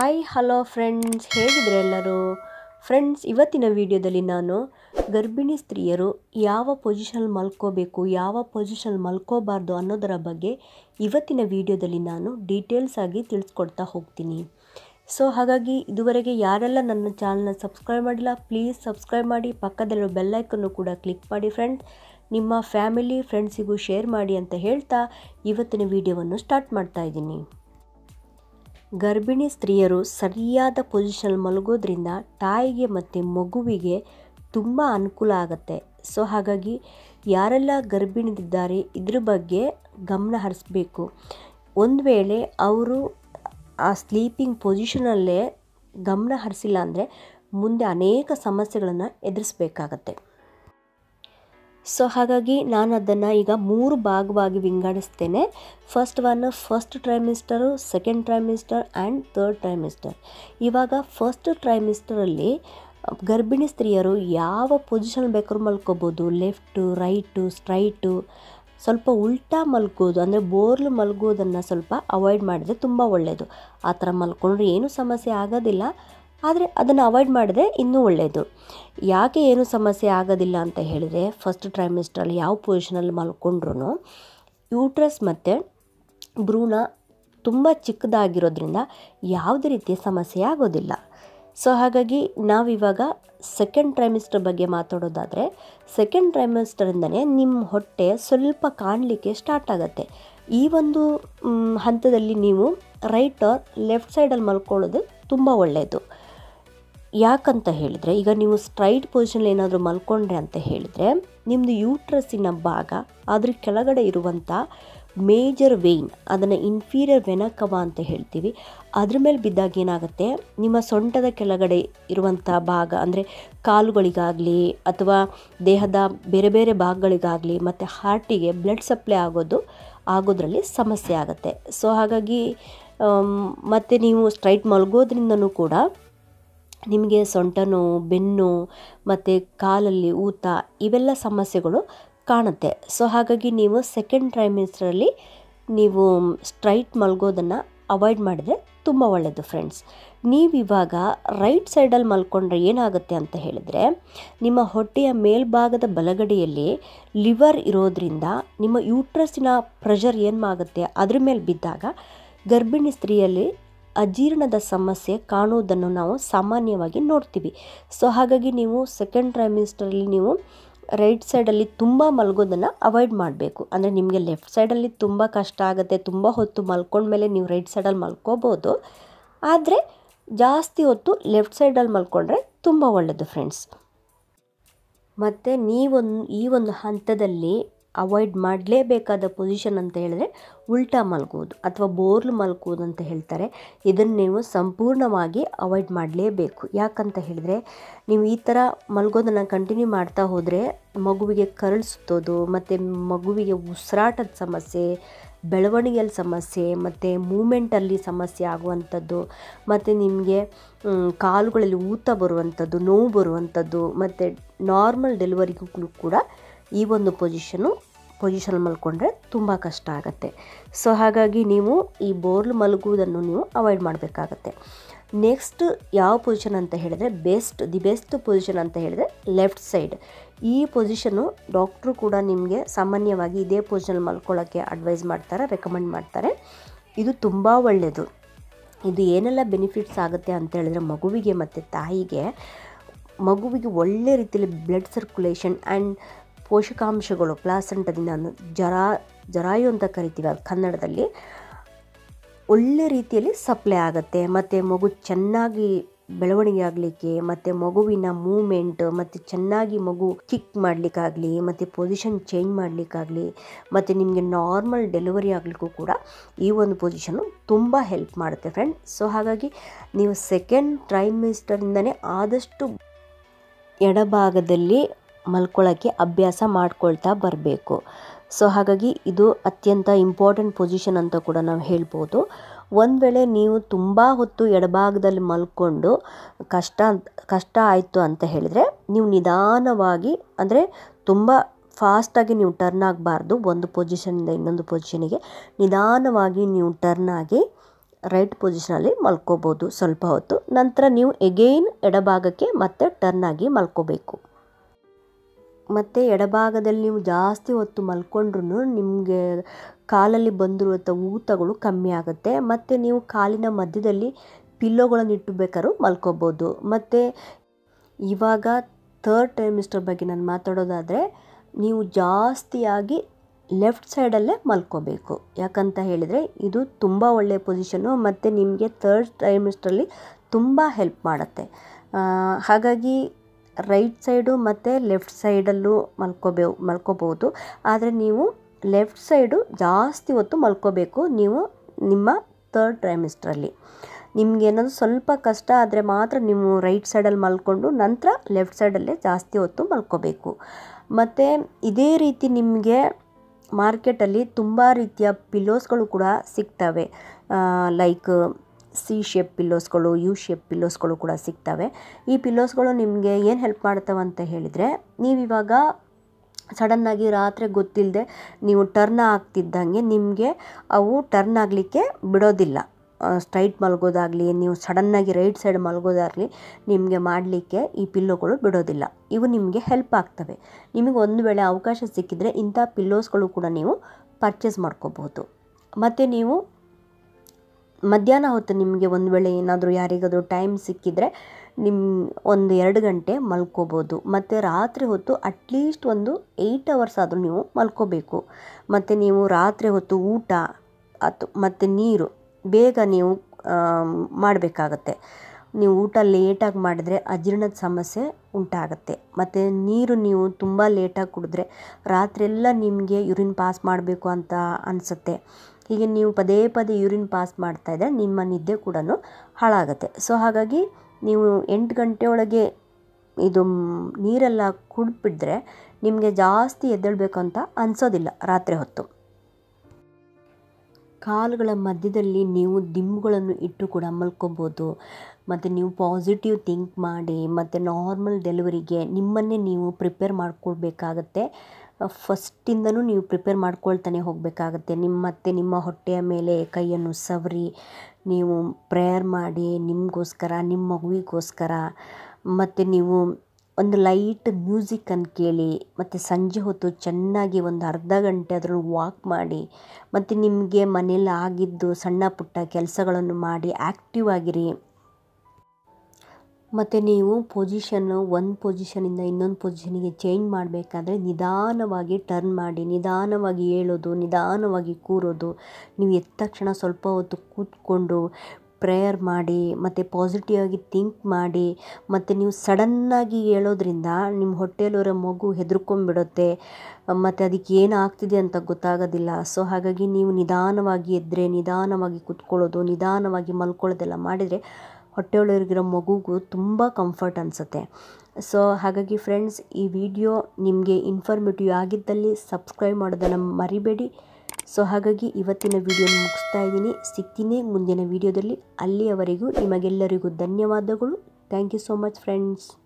hi hello friends ಹೇಗಿದ್ರೆ ಎಲ್ಲರೂ friends ಇವತ್ತಿನ ವಿಡಿಯೋದಲ್ಲಿ ನಾನು ಗರ್ಭಿಣಿ ಸ್ತ್ರೀಯರು ಯಾವ ಪೊಸಿಷನ್ ಮಲ್ಕೋಬೇಕು ಯಾವ ಪೊಸಿಷನ್ ಮಲ್ಕೋಬಾರ್ದು ಅನ್ನೋದರ ಬಗ್ಗೆ ಇವತ್ತಿನ ವಿಡಿಯೋದಲ್ಲಿ ನಾನು ಡೀಟೇಲ್ಸ್ ಆಗಿ ತಿಳಿಸ್ಕೊಡ್ತಾ ಹೋಗ್ತೀನಿ ಸೊ ಹಾಗಾಗಿ ಇದುವರೆಗೆ ಯಾರೆಲ್ಲ ನನ್ನ ಚಾನಲ್ನ ಸಬ್ಸ್ಕ್ರೈಬ್ ಮಾಡಿಲ್ಲ ಪ್ಲೀಸ್ ಸಬ್ಸ್ಕ್ರೈಬ್ ಮಾಡಿ ಪಕ್ಕದಲ್ಲಿರೋ ಬೆಲ್ಲೈಕನ್ನು ಕೂಡ ಕ್ಲಿಕ್ ಮಾಡಿ ಫ್ರೆಂಡ್ಸ್ ನಿಮ್ಮ ಫ್ಯಾಮಿಲಿ ಫ್ರೆಂಡ್ಸಿಗೂ ಶೇರ್ ಮಾಡಿ ಅಂತ ಹೇಳ್ತಾ ಇವತ್ತಿನ ವಿಡಿಯೋವನ್ನು ಸ್ಟಾರ್ಟ್ ಮಾಡ್ತಾ ಇದ್ದೀನಿ ಗರ್ಭಿಣಿ ಸ್ತ್ರೀಯರು ಸರಿಯಾದ ಪೊಸಿಷನ್ ಮಲಗೋದ್ರಿಂದ ತಾಯಿಗೆ ಮತ್ತು ಮಗುವಿಗೆ ತುಂಬ ಅನುಕೂಲ ಆಗುತ್ತೆ ಸೊ ಹಾಗಾಗಿ ಯಾರೆಲ್ಲ ಗರ್ಭಿಣಿದಿದ್ದಾರೆ ಇದ್ರ ಬಗ್ಗೆ ಗಮನ ಹರಿಸ್ಬೇಕು ಒಂದು ವೇಳೆ ಅವರು ಆ ಸ್ಲೀಪಿಂಗ್ ಪೊಸಿಷನಲ್ಲೇ ಗಮನ ಹರಿಸಿಲ್ಲ ಅಂದರೆ ಮುಂದೆ ಅನೇಕ ಸಮಸ್ಯೆಗಳನ್ನು ಎದುರಿಸ್ಬೇಕಾಗತ್ತೆ ಸೊ ಹಾಗಾಗಿ ನಾನು ಅದನ್ನು ಈಗ ಮೂರು ಭಾಗವಾಗಿ ವಿಂಗಡಿಸ್ತೇನೆ first one first trimester second trimester and third trimester ಇವಾಗ ಫಸ್ಟ್ ಟ್ರೈಮಿಸ್ಟರಲ್ಲಿ ಗರ್ಭಿಣಿ ಸ್ತ್ರೀಯರು ಯಾವ ಪೊಸಿಷನ್ ಬೇಕಾದ್ರೂ ಮಲ್ಕೋಬೋದು ಲೆಫ್ಟು ರೈಟು ಸ್ಟ್ರೈಟು ಸ್ವಲ್ಪ ಉಲ್ಟಾ ಮಲ್ಗೋದು ಅಂದರೆ ಬೋರ್ಲು ಮಲ್ಗೋದನ್ನು ಸ್ವಲ್ಪ ಅವಾಯ್ಡ್ ಮಾಡಿದ್ರೆ ತುಂಬ ಒಳ್ಳೆಯದು ಆ ಥರ ಮಲ್ಕೊಂಡ್ರೆ ಏನೂ ಸಮಸ್ಯೆ ಆಗೋದಿಲ್ಲ ಆದರೆ ಅದನ್ನು ಅವಾಯ್ಡ್ ಮಾಡಿದ್ರೆ ಇನ್ನೂ ಒಳ್ಳೆಯದು ಯಾಕೆ ಏನು ಸಮಸ್ಯೆ ಆಗೋದಿಲ್ಲ ಅಂತ ಹೇಳಿದರೆ ಫಸ್ಟ್ ಟ್ರೈಮಿಸ್ಟ್ರಲ್ಲಿ ಯಾವ ಪೊಸಿಷನಲ್ಲಿ ಮಲ್ಕೊಂಡ್ರು ಯೂಟ್ರಸ್ ಮತ್ತು ಭ್ರೂಣ ತುಂಬ ಚಿಕ್ಕದಾಗಿರೋದ್ರಿಂದ ಯಾವುದೇ ರೀತಿಯ ಸಮಸ್ಯೆ ಆಗೋದಿಲ್ಲ ಸೊ ಹಾಗಾಗಿ ನಾವಿವಾಗ ಸೆಕೆಂಡ್ ಟ್ರೈಮಿಸ್ಟರ್ ಬಗ್ಗೆ ಮಾತಾಡೋದಾದರೆ ಸೆಕೆಂಡ್ ಟ್ರೈಮಿಸ್ಟರಿಂದನೇ ನಿಮ್ಮ ಹೊಟ್ಟೆ ಸ್ವಲ್ಪ ಕಾಣಲಿಕ್ಕೆ ಸ್ಟಾರ್ಟ್ ಆಗುತ್ತೆ ಈ ಒಂದು ಹಂತದಲ್ಲಿ ನೀವು ರೈಟ್ ಆರ್ ಲೆಫ್ಟ್ ಸೈಡಲ್ಲಿ ಮಲ್ಕೊಳ್ಳೋದು ತುಂಬ ಒಳ್ಳೆಯದು ಯಾಕಂತ ಹೇಳಿದರೆ ಈಗ ನೀವು ಸ್ಟ್ರೈಟ್ ಪೊಸಿಷನ್ ಏನಾದರೂ ಮಲ್ಕೊಂಡ್ರೆ ಅಂತ ಹೇಳಿದರೆ ನಿಮ್ಮದು ಯೂಟ್ರಸ್ಸಿನ ಭಾಗ ಅದ್ರ ಕೆಳಗಡೆ ಇರುವಂಥ ಮೇಜರ್ ವೇಯ್ನ್ ಅದನ್ನು ಇನ್ಫೀರಿಯರ್ ವೆನಕವ ಅಂತ ಹೇಳ್ತೀವಿ ಅದ್ರ ಮೇಲೆ ಬಿದ್ದಾಗ ಏನಾಗುತ್ತೆ ನಿಮ್ಮ ಸೊಂಟದ ಕೆಳಗಡೆ ಇರುವಂಥ ಭಾಗ ಅಂದರೆ ಕಾಲುಗಳಿಗಾಗಲಿ ಅಥವಾ ದೇಹದ ಬೇರೆ ಬೇರೆ ಭಾಗಗಳಿಗಾಗಲಿ ಮತ್ತು ಹಾರ್ಟಿಗೆ ಬ್ಲಡ್ ಸಪ್ಲೈ ಆಗೋದು ಆಗೋದ್ರಲ್ಲಿ ಸಮಸ್ಯೆ ಆಗುತ್ತೆ ಸೊ ಹಾಗಾಗಿ ಮತ್ತು ನೀವು ಸ್ಟ್ರೈಟ್ ಮಲಗೋದ್ರಿಂದನೂ ಕೂಡ ನಿಮಗೆ ಸೊಂಟ ನೋವು ಬೆನ್ನು ಮತ್ತು ಕಾಲಲ್ಲಿ ಊತ ಇವೆಲ್ಲ ಸಮಸ್ಯೆಗಳು ಕಾಣುತ್ತೆ ಸೊ ಹಾಗಾಗಿ ನೀವು ಸೆಕೆಂಡ್ ಟ್ರೈಮಿಸ್ಟ್ರಲ್ಲಿ ನೀವು ಸ್ಟ್ರೈಟ್ ಮಲ್ಗೋದನ್ನು ಅವಾಯ್ಡ್ ಮಾಡಿದರೆ ತುಂಬ ಒಳ್ಳೆಯದು ಫ್ರೆಂಡ್ಸ್ ನೀವಿವಾಗ ರೈಟ್ ಸೈಡಲ್ಲಿ ಮಲ್ಕೊಂಡ್ರೆ ಏನಾಗುತ್ತೆ ಅಂತ ಹೇಳಿದರೆ ನಿಮ್ಮ ಹೊಟ್ಟೆಯ ಮೇಲ್ಭಾಗದ ಬಲಗಡೆಯಲ್ಲಿ ಲಿವರ್ ಇರೋದ್ರಿಂದ ನಿಮ್ಮ ಯೂಟ್ರಸ್ಸಿನ ಪ್ರೆಷರ್ ಏನಾಗುತ್ತೆ ಅದ್ರ ಮೇಲೆ ಬಿದ್ದಾಗ ಗರ್ಭಿಣಿ ಸ್ತ್ರೀಯಲ್ಲಿ ಅಜೀರ್ಣದ ಸಮಸ್ಯೆ ಕಾಣುವುದನ್ನು ನಾವು ಸಾಮಾನ್ಯವಾಗಿ ನೋಡ್ತೀವಿ ಸೊ ಹಾಗಾಗಿ ನೀವು ಸೆಕೆಂಡ್ ಟ್ರೈಮಿಸ್ಟರಲ್ಲಿ ನೀವು ರೈಟ್ ಸೈಡಲ್ಲಿ ತುಂಬ ಮಲಗೋದನ್ನು ಅವಾಯ್ಡ್ ಮಾಡಬೇಕು ಅಂದರೆ ನಿಮಗೆ ಲೆಫ್ಟ್ ಸೈಡಲ್ಲಿ ತುಂಬ ಕಷ್ಟ ಆಗುತ್ತೆ ತುಂಬ ಹೊತ್ತು ಮಲ್ಕೊಂಡ್ಮೇಲೆ ನೀವು ರೈಟ್ ಸೈಡಲ್ಲಿ ಮಲ್ಕೋಬೋದು ಆದರೆ ಜಾಸ್ತಿ ಹೊತ್ತು ಲೆಫ್ಟ್ ಸೈಡಲ್ಲಿ ಮಲ್ಕೊಂಡ್ರೆ ತುಂಬ ಒಳ್ಳೆಯದು ಫ್ರೆಂಡ್ಸ್ ಮತ್ತು ನೀವೊಂದು ಈ ಒಂದು ಹಂತದಲ್ಲಿ ಅವಾಯ್ಡ್ ಮಾಡಲೇಬೇಕಾದ ಪೊಸಿಷನ್ ಅಂತ ಹೇಳಿದ್ರೆ ಉಲ್ಟಾ ಮಲ್ಗೋದು ಅಥವಾ ಬೋರ್ಲು ಮಲ್ಕೋದು ಅಂತ ಹೇಳ್ತಾರೆ ಇದನ್ನು ನೀವು ಸಂಪೂರ್ಣವಾಗಿ ಅವಾಯ್ಡ್ ಮಾಡಲೇಬೇಕು ಯಾಕಂತ ಹೇಳಿದರೆ ನೀವು ಈ ಥರ ಮಲ್ಗೋದನ್ನು ಕಂಟಿನ್ಯೂ ಮಾಡ್ತಾ ಹೋದರೆ ಮಗುವಿಗೆ ಕರಳು ಸುತ್ತೋದು ಮತ್ತು ಮಗುವಿಗೆ ಉಸಿರಾಟದ ಸಮಸ್ಯೆ ಬೆಳವಣಿಗೆಯಲ್ಲಿ ಸಮಸ್ಯೆ ಮತ್ತು ಮೂಮೆಂಟಲ್ಲಿ ಸಮಸ್ಯೆ ಆಗುವಂಥದ್ದು ಮತ್ತು ನಿಮಗೆ ಕಾಲುಗಳಲ್ಲಿ ಊತ ಬರುವಂಥದ್ದು ನೋವು ಬರುವಂಥದ್ದು ಮತ್ತು ನಾರ್ಮಲ್ ಡೆಲಿವರಿಗೂ ಕೂಡ ಈ ಒಂದು ಪೊಸಿಷನ್ನು ಪೊಸಿಷನ್ ಮಲ್ಕೊಂಡ್ರೆ ತುಂಬ ಕಷ್ಟ ಆಗುತ್ತೆ ಸೊ ಹಾಗಾಗಿ ನೀವು ಈ ಬೋರ್ಲ್ ಮಲಗುವುದನ್ನು ನೀವು ಅವಾಯ್ಡ್ ಮಾಡಬೇಕಾಗತ್ತೆ ನೆಕ್ಸ್ಟ್ ಯಾವ ಪೊಸಿಷನ್ ಅಂತ ಹೇಳಿದ್ರೆ ಬೆಸ್ಟ್ ದಿ ಬೆಸ್ಟ್ ಪೊಸಿಷನ್ ಅಂತ ಹೇಳಿದ್ರೆ ಲೆಫ್ಟ್ ಸೈಡ್ ಈ ಪೊಸಿಷನ್ನು ಡಾಕ್ಟ್ರು ಕೂಡ ನಿಮಗೆ ಸಾಮಾನ್ಯವಾಗಿ ಇದೇ ಪೊಸಿಷನ್ ಮಲ್ಕೊಳ್ಳೋಕ್ಕೆ ಅಡ್ವೈಸ್ ಮಾಡ್ತಾರೆ ರೆಕಮೆಂಡ್ ಮಾಡ್ತಾರೆ ಇದು ತುಂಬ ಒಳ್ಳೆಯದು ಇದು ಏನೆಲ್ಲ ಬೆನಿಫಿಟ್ಸ್ ಆಗುತ್ತೆ ಅಂತ ಹೇಳಿದ್ರೆ ಮಗುವಿಗೆ ಮತ್ತು ತಾಯಿಗೆ ಮಗುವಿಗೆ ಒಳ್ಳೆ ರೀತಿಯಲ್ಲಿ ಬ್ಲಡ್ ಸರ್ಕ್ಯುಲೇಷನ್ ಆ್ಯಂಡ್ ಪೋಷಕಾಂಶಗಳು ಪ್ಲಾಸಂಟದಿಂದ ಜರಾ ಜರಾಯು ಅಂತ ಕರಿತೀವಿ ಅದು ಕನ್ನಡದಲ್ಲಿ ಒಳ್ಳೆ ರೀತಿಯಲ್ಲಿ ಸಪ್ಲೈ ಆಗುತ್ತೆ ಮತ್ತು ಮಗು ಚೆನ್ನಾಗಿ ಬೆಳವಣಿಗೆ ಆಗಲಿಕ್ಕೆ ಮತ್ತು ಮಗುವಿನ ಮೂಮೆಂಟ್ ಮತ್ತು ಚೆನ್ನಾಗಿ ಮಗು ಕಿಕ್ ಮಾಡಲಿಕ್ಕಾಗಲಿ ಮತ್ತು ಪೊಸಿಷನ್ ಚೇಂಜ್ ಮಾಡಲಿಕ್ಕಾಗಲಿ ಮತ್ತು ನಿಮಗೆ ನಾರ್ಮಲ್ ಡೆಲಿವರಿ ಆಗಲಿಕ್ಕೂ ಕೂಡ ಈ ಒಂದು ಪೊಸಿಷನ್ನು ತುಂಬ ಹೆಲ್ಪ್ ಮಾಡುತ್ತೆ ಫ್ರೆಂಡ್ ಸೊ ಹಾಗಾಗಿ ನೀವು ಸೆಕೆಂಡ್ ಟ್ರೈಮಿಸ್ಟರಿಂದನೇ ಆದಷ್ಟು ಎಡಭಾಗದಲ್ಲಿ ಮಲ್ಕೊಳ್ಳೋಕ್ಕೆ ಅಭ್ಯಾಸ ಮಾಡ್ಕೊಳ್ತಾ ಬರಬೇಕು ಸೊ ಹಾಗಾಗಿ ಇದು ಅತ್ಯಂತ ಇಂಪಾರ್ಟೆಂಟ್ ಪೊಸಿಷನ್ ಅಂತ ಕೂಡ ನಾವು ಹೇಳ್ಬೋದು ಒಂದು ವೇಳೆ ನೀವು ತುಂಬ ಹೊತ್ತು ಎಡಭಾಗದಲ್ಲಿ ಮಲ್ಕೊಂಡು ಕಷ್ಟ ಕಷ್ಟ ಆಯಿತು ಅಂತ ಹೇಳಿದರೆ ನೀವು ನಿಧಾನವಾಗಿ ಅಂದರೆ ತುಂಬ ಫಾಸ್ಟಾಗಿ ನೀವು ಟರ್ನ್ ಆಗಬಾರ್ದು ಒಂದು ಪೊಸಿಷನಿಂದ ಇನ್ನೊಂದು ಪೊಸಿಷನಿಗೆ ನಿಧಾನವಾಗಿ ನೀವು ಟರ್ನ್ ಆಗಿ ರೈಟ್ ಪೊಸಿಷನಲ್ಲಿ ಮಲ್ಕೋಬೋದು ಸ್ವಲ್ಪ ಹೊತ್ತು ನಂತರ ನೀವು ಎಗೈನ್ ಎಡಭಾಗಕ್ಕೆ ಮತ್ತೆ ಟರ್ನ್ ಆಗಿ ಮಲ್ಕೋಬೇಕು ಮತ್ತು ಎಡಭಾಗದಲ್ಲಿ ನೀವು ಜಾಸ್ತಿ ಹೊತ್ತು ಮಲ್ಕೊಂಡ್ರೂ ನಿಮಗೆ ಕಾಲಲ್ಲಿ ಬಂದಿರುವಂಥ ಊತಗಳು ಕಮ್ಮಿ ಆಗುತ್ತೆ ಮತ್ತು ನೀವು ಕಾಲಿನ ಮಧ್ಯದಲ್ಲಿ ಪಿಲ್ಲೋಗಳನ್ನು ಇಟ್ಟು ಬೇಕಾದ್ರೂ ಮಲ್ಕೋಬೋದು ಮತ್ತು ಇವಾಗ ಥರ್ಡ್ ಟ್ರೈಮಿಸ್ಟರ್ ಬಗ್ಗೆ ನಾನು ಮಾತಾಡೋದಾದರೆ ನೀವು ಜಾಸ್ತಿಯಾಗಿ ಲೆಫ್ಟ್ ಸೈಡಲ್ಲೇ ಮಲ್ಕೋಬೇಕು ಯಾಕಂತ ಹೇಳಿದರೆ ಇದು ತುಂಬ ಒಳ್ಳೆಯ ಪೊಸಿಷನ್ನು ಮತ್ತು ನಿಮಗೆ ಥರ್ಡ್ ಟ್ರೈಮಿಸ್ಟ್ರಲ್ಲಿ ತುಂಬ ಹೆಲ್ಪ್ ಮಾಡುತ್ತೆ ಹಾಗಾಗಿ ರೈಟ್ ಸೈಡು ಮತ್ತು ಲೆಫ್ಟ್ ಸೈಡಲ್ಲೂ ಮಲ್ಕೋಬೇ ಮಲ್ಕೋಬೋದು ಆದರೆ ನೀವು ಲೆಫ್ಟ್ ಸೈಡು ಜಾಸ್ತಿ ಹೊತ್ತು ಮಲ್ಕೋಬೇಕು ನೀವು ನಿಮ್ಮ ಥರ್ಡ್ ಟ್ರೈಮಿಸ್ಟ್ರಲ್ಲಿ ನಿಮ್ಗೆ ಏನಾದರೂ ಸ್ವಲ್ಪ ಕಷ್ಟ ಆದರೆ ಮಾತ್ರ ನೀವು ರೈಟ್ ಸೈಡಲ್ಲಿ ಮಲ್ಕೊಂಡು ನಂತರ ಲೆಫ್ಟ್ ಸೈಡಲ್ಲೇ ಜಾಸ್ತಿ ಹೊತ್ತು ಮಲ್ಕೋಬೇಕು ಮತ್ತು ಇದೇ ರೀತಿ ನಿಮಗೆ ಮಾರ್ಕೆಟಲ್ಲಿ ತುಂಬ ರೀತಿಯ ಪಿಲ್ಲೋಸ್ಗಳು ಕೂಡ ಸಿಗ್ತವೆ ಲೈಕ್ ಸಿ ಶೇಪ್ ಪಿಲ್ಲೋಸ್ಗಳು ಯು ಶೇಪ್ ಪಿಲ್ಲೋಸ್ಗಳು ಕೂಡ ಸಿಗ್ತವೆ ಈ ಪಿಲ್ಲೋಸ್ಗಳು ನಿಮಗೆ ಏನು ಹೆಲ್ಪ್ ಮಾಡ್ತವೆ ಅಂತ ಹೇಳಿದರೆ ನೀವಿವಾಗ ಸಡನ್ನಾಗಿ ರಾತ್ರಿ ಗೊತ್ತಿಲ್ಲದೆ ನೀವು ಟರ್ನ್ ಆಗ್ತಿದ್ದಂಗೆ ನಿಮಗೆ ಅವು ಟರ್ನ್ ಆಗಲಿಕ್ಕೆ ಬಿಡೋದಿಲ್ಲ ಸ್ಟ್ರೈಟ್ ಮಲಗೋದಾಗಲಿ ನೀವು ಸಡನ್ನಾಗಿ ರೈಟ್ ಸೈಡ್ ಮಲಗೋದಾಗಲಿ ನಿಮಗೆ ಮಾಡಲಿಕ್ಕೆ ಈ ಪಿಲ್ಲೋಗಳು ಬಿಡೋದಿಲ್ಲ ಇವು ನಿಮಗೆ ಹೆಲ್ಪ್ ಆಗ್ತವೆ ನಿಮಗೆ ಒಂದು ವೇಳೆ ಅವಕಾಶ ಸಿಕ್ಕಿದರೆ ಇಂಥ ಪಿಲ್ಲೋಸ್ಗಳು ಕೂಡ ನೀವು ಪರ್ಚೇಸ್ ಮಾಡ್ಕೋಬೋದು ಮತ್ತು ನೀವು ಮಧ್ಯಾಹ್ನ ಹೊತ್ತು ನಿಮಗೆ ಒಂದು ವೇಳೆ ಏನಾದರೂ ಯಾರಿಗಾದರೂ ಟೈಮ್ ಸಿಕ್ಕಿದರೆ ನಿಮ್ಮ ಒಂದು ಎರಡು ಗಂಟೆ ಮಲ್ಕೋಬೋದು ಮತ್ತು ರಾತ್ರಿ ಹೊತ್ತು ಅಟ್ಲೀಸ್ಟ್ ಒಂದು ಏಯ್ಟ್ ಅವರ್ಸ್ ಆದರೂ ನೀವು ಮಲ್ಕೋಬೇಕು ಮತ್ತು ನೀವು ರಾತ್ರಿ ಹೊತ್ತು ಊಟ ಅದು ಮತ್ತು ನೀರು ಬೇಗ ನೀವು ಮಾಡಬೇಕಾಗತ್ತೆ ನೀವು ಊಟ ಲೇಟಾಗಿ ಮಾಡಿದ್ರೆ ಅಜೀರ್ಣದ ಸಮಸ್ಯೆ ಉಂಟಾಗತ್ತೆ ಮತ್ತು ನೀರು ನೀವು ತುಂಬ ಲೇಟಾಗಿ ಕುಡಿದ್ರೆ ರಾತ್ರಿಯೆಲ್ಲ ನಿಮಗೆ ಯೂರಿನ್ ಪಾಸ್ ಮಾಡಬೇಕು ಅಂತ ಅನಿಸುತ್ತೆ ಹೀಗೆ ನೀವು ಪದೇ ಪದೇ ಯೂರಿನ್ ಪಾಸ್ ಮಾಡ್ತಾಯಿದ್ರೆ ನಿಮ್ಮ ನಿದ್ದೆ ಕೂಡ ಹಾಳಾಗುತ್ತೆ ಸೊ ಹಾಗಾಗಿ ನೀವು ಎಂಟು ಗಂಟೆ ಒಳಗೆ ಇದು ನೀರೆಲ್ಲ ಕುಡಿದ್ಬಿಟ್ರೆ ನಿಮಗೆ ಜಾಸ್ತಿ ಎದ್ದೇಳಬೇಕು ಅಂತ ಅನಿಸೋದಿಲ್ಲ ರಾತ್ರಿ ಹೊತ್ತು ಕಾಲುಗಳ ಮಧ್ಯದಲ್ಲಿ ನೀವು ದಿಂಬುಗಳನ್ನು ಇಟ್ಟು ಕೂಡ ಮಲ್ಕೋಬೋದು ಮತ್ತು ನೀವು ಪಾಸಿಟಿವ್ ಥಿಂಕ್ ಮಾಡಿ ಮತ್ತು ನಾರ್ಮಲ್ ಡೆಲಿವರಿಗೆ ನಿಮ್ಮನ್ನೇ ನೀವು ಪ್ರಿಪೇರ್ ಮಾಡ್ಕೊಳ್ಬೇಕಾಗತ್ತೆ ಫಸ್ಟಿಂದನೂ ನೀವು ಪ್ರಿಪೇರ್ ಮಾಡ್ಕೊಳ್ತಾನೆ ಹೋಗಬೇಕಾಗತ್ತೆ ನಿಮ್ಮ ಮತ್ತು ನಿಮ್ಮ ಹೊಟ್ಟೆಯ ಮೇಲೆ ಕೈಯನ್ನು ಸವರಿ ನೀವು ಪ್ರೇಯರ್ ಮಾಡಿ ನಿಮಗೋಸ್ಕರ ನಿಮ್ಮ ಮಗುವಿಗೋಸ್ಕರ ಮತ್ತು ನೀವು ಒಂದು ಲೈಟ್ ಮ್ಯೂಸಿಕನ್ನು ಕೇಳಿ ಮತ್ತು ಸಂಜೆ ಹೊತ್ತು ಚೆನ್ನಾಗಿ ಒಂದು ಅರ್ಧ ಗಂಟೆ ಆದರೂ ವಾಕ್ ಮಾಡಿ ಮತ್ತು ನಿಮಗೆ ಮನೇಲಿ ಆಗಿದ್ದು ಸಣ್ಣ ಪುಟ್ಟ ಕೆಲಸಗಳನ್ನು ಮಾಡಿ ಆ್ಯಕ್ಟಿವ್ ಆಗಿರಿ ಮತ್ತು ನೀವು ಪೊಸಿಷನ್ನು ಒಂದು ಪೊಸಿಷನಿಂದ ಇನ್ನೊಂದು ಪೊಸಿಷನಿಗೆ ಚೇಂಜ್ ಮಾಡಬೇಕಾದ್ರೆ ನಿಧಾನವಾಗಿ ಟರ್ನ್ ಮಾಡಿ ನಿಧಾನವಾಗಿ ಏಳೋದು ನಿಧಾನವಾಗಿ ಕೂರೋದು ನೀವು ಎದ್ದ ತಕ್ಷಣ ಸ್ವಲ್ಪ ಹೊತ್ತು ಕೂತ್ಕೊಂಡು ಪ್ರೇಯರ್ ಮಾಡಿ ಮತ್ತು ಪಾಸಿಟಿವ್ ಆಗಿ ಥಿಂಕ್ ಮಾಡಿ ಮತ್ತು ನೀವು ಸಡನ್ನಾಗಿ ಹೇಳೋದ್ರಿಂದ ನಿಮ್ಮ ಹೊಟ್ಟೆಯಲ್ಲಿರೋ ಮಗು ಹೆದರ್ಕೊಂಡ್ಬಿಡುತ್ತೆ ಮತ್ತು ಅದಕ್ಕೆ ಏನು ಆಗ್ತಿದೆ ಅಂತ ಗೊತ್ತಾಗೋದಿಲ್ಲ ಸೊ ಹಾಗಾಗಿ ನೀವು ನಿಧಾನವಾಗಿ ಎದ್ದರೆ ನಿಧಾನವಾಗಿ ಕೂತ್ಕೊಳ್ಳೋದು ನಿಧಾನವಾಗಿ ಮಲ್ಕೊಳ್ಳೋದೆಲ್ಲ ಮಾಡಿದರೆ ಹೊಟ್ಟೆಯೊಳಗಿರೋ ಮಗುಗೂ ತುಂಬ ಕಂಫರ್ಟ್ ಅನಿಸುತ್ತೆ ಸೊ ಹಾಗಾಗಿ ಫ್ರೆಂಡ್ಸ್ ಈ ವಿಡಿಯೋ ನಿಮಗೆ ಇನ್ಫಾರ್ಮೇಟಿವ್ ಆಗಿದ್ದಲ್ಲಿ ಸಬ್ಸ್ಕ್ರೈಬ್ ಮಾಡೋದನ್ನು ಮರಿಬೇಡಿ ಸೊ ಹಾಗಾಗಿ ಇವತ್ತಿನ ವಿಡಿಯೋನ ಮುಗಿಸ್ತಾ ಇದ್ದೀನಿ ಸಿಗ್ತೀನಿ ಮುಂದಿನ ವಿಡಿಯೋದಲ್ಲಿ ಅಲ್ಲಿಯವರೆಗೂ ನಿಮಗೆಲ್ಲರಿಗೂ ಧನ್ಯವಾದಗಳು thank you so much friends